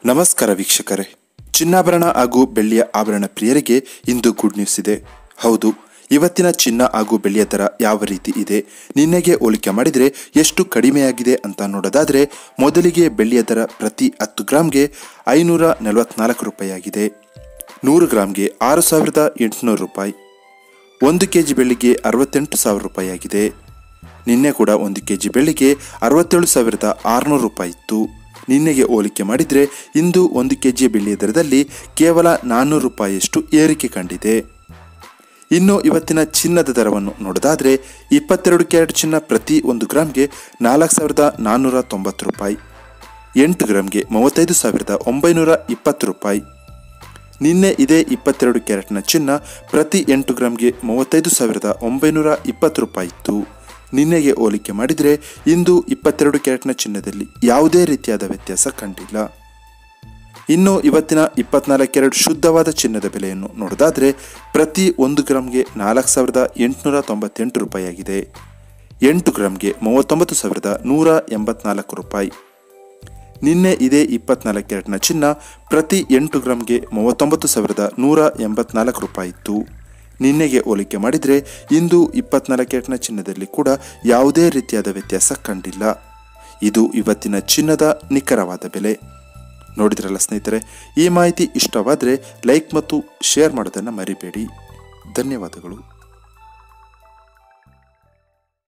ನಮಸ್ಕಾರ ವೀಕ್ಷಕರೇ ಚಿನ್ನಾಭರಣ ಹಾಗೂ ಬೆಳ್ಳಿಯ ಆಭರಣ ಪ್ರಿಯರಿಗೆ ಇಂದು ಗುಡ್ ನ್ಯೂಸ್ ಇದೆ ಹೌದು ಇವತ್ತಿನ ಚಿನ್ನ ಹಾಗೂ ಬೆಳ್ಳಿಯ ದರ ಯಾವ ರೀತಿ ಇದೆ ನಿನ್ನೆಗೆ ಹೋಲಿಕೆ ಮಾಡಿದರೆ ಎಷ್ಟು ಕಡಿಮೆಯಾಗಿದೆ ಅಂತ ನೋಡೋದಾದರೆ ಮೊದಲಿಗೆ ಬೆಳ್ಳಿಯ ದರ ಪ್ರತಿ ಹತ್ತು ಗ್ರಾಮ್ಗೆ ಐನೂರ ನಲವತ್ನಾಲ್ಕು ರೂಪಾಯಿ ಆಗಿದೆ ನೂರು ಗ್ರಾಮ್ಗೆ ಆರು ಸಾವಿರದ ಎಂಟುನೂರು ರೂಪಾಯಿ ಒಂದು ಕೆ ಜಿ ಬೆಳ್ಳಿಗೆ ಅರವತ್ತೆಂಟು ಸಾವಿರ ರೂಪಾಯಿ ಆಗಿದೆ ನಿನ್ನೆ ಕೂಡ ಒಂದು ಕೆ ಜಿ ಬೆಳ್ಳಿಗೆ ಅರವತ್ತೇಳು ಸಾವಿರದ ಆರುನೂರು ರೂಪಾಯಿ ಇತ್ತು ನಿನ್ನೆಗೆ ಹೋಲಿಕೆ ಮಾಡಿದರೆ ಇಂದು ಒಂದು ಕೆ ಜಿ ಬೆಳ್ಳಿಯ ದರದಲ್ಲಿ ಕೇವಲ ನಾನ್ನೂರು ರೂಪಾಯಿಯಷ್ಟು ಏರಿಕೆ ಕಂಡಿದೆ ಇನ್ನು ಇವತ್ತಿನ ಚಿನ್ನದ ದರವನ್ನು ನೋಡೋದಾದರೆ ಇಪ್ಪತ್ತೆರಡು ಕ್ಯಾರೆಟ್ ಚಿನ್ನ ಪ್ರತಿ ಒಂದು ಗ್ರಾಮ್ಗೆ ನಾಲ್ಕು ಸಾವಿರದ ನಾನ್ನೂರ ತೊಂಬತ್ತು ರೂಪಾಯಿ ಎಂಟು ಗ್ರಾಮ್ಗೆ ಮೂವತ್ತೈದು ಸಾವಿರದ ಒಂಬೈನೂರ ಇಪ್ಪತ್ತು ರೂಪಾಯಿ ನಿನ್ನೆ ಇದೇ ಇಪ್ಪತ್ತೆರಡು ಕ್ಯಾರೆಟ್ನ ಚಿನ್ನ ಪ್ರತಿ ಎಂಟು ಗ್ರಾಮ್ಗೆ ಮೂವತ್ತೈದು ಸಾವಿರದ ಒಂಬೈನೂರ ಇಪ್ಪತ್ತು ರೂಪಾಯಿ ಇತ್ತು ನಿನ್ನೆಗೆ ಹೋಲಿಕೆ ಮಾಡಿದರೆ ಇಂದು ಇಪ್ಪತ್ತೆರಡು ಕ್ಯಾರೆಟ್ನ ಚಿನ್ನದಲ್ಲಿ ಯಾವುದೇ ರೀತಿಯಾದ ವ್ಯತ್ಯಾಸ ಕಂಡಿಲ್ಲ ಇನ್ನು ಇವತ್ತಿನ ಇಪ್ಪತ್ನಾಲ್ಕು ಕ್ಯಾರೆಟ್ ಶುದ್ಧವಾದ ಚಿನ್ನದ ಬೆಲೆಯನ್ನು ನೋಡೋದಾದರೆ ಪ್ರತಿ ಒಂದು ಗ್ರಾಮ್ಗೆ ನಾಲ್ಕು ಸಾವಿರದ ಎಂಟುನೂರ ತೊಂಬತ್ತೆಂಟು ರೂಪಾಯಿ ಆಗಿದೆ ಎಂಟು ಗ್ರಾಮ್ಗೆ ಮೂವತ್ತೊಂಬತ್ತು ಸಾವಿರದ ನೂರ ಎಂಬತ್ನಾಲ್ಕು ರೂಪಾಯಿ ನಿನ್ನೆ ಇದೇ ಇಪ್ಪತ್ನಾಲ್ಕು ಕ್ಯಾರೆಟ್ನ ಚಿನ್ನ ಪ್ರತಿ ಎಂಟು ಗ್ರಾಮ್ಗೆ ಮೂವತ್ತೊಂಬತ್ತು ಸಾವಿರದ ನೂರ ಎಂಬತ್ನಾಲ್ಕು ರೂಪಾಯಿ ಇತ್ತು ನಿನ್ನೆಗೆ ಹೋಲಿಕೆ ಮಾಡಿದರೆ ಇಂದು ಇಪ್ಪತ್ನಾಲ್ಕು ಕ್ಯಾರೆಟ್ನ ಚಿನ್ನದಲ್ಲಿ ಕೂಡ ಯಾವುದೇ ರೀತಿಯಾದ ವ್ಯತ್ಯಾಸ ಕಂಡಿಲ್ಲ ಇದು ಇವತ್ತಿನ ಚಿನ್ನದ ನಿಖರವಾದ ಬೆಲೆ ನೋಡಿದ್ರಲ್ಲ ಸ್ನೇಹಿತರೆ ಈ ಮಾಹಿತಿ ಇಷ್ಟವಾದರೆ ಲೈಕ್ ಮತ್ತು ಶೇರ್ ಮಾಡೋದನ್ನು ಮರಿಬೇಡಿ ಧನ್ಯವಾದಗಳು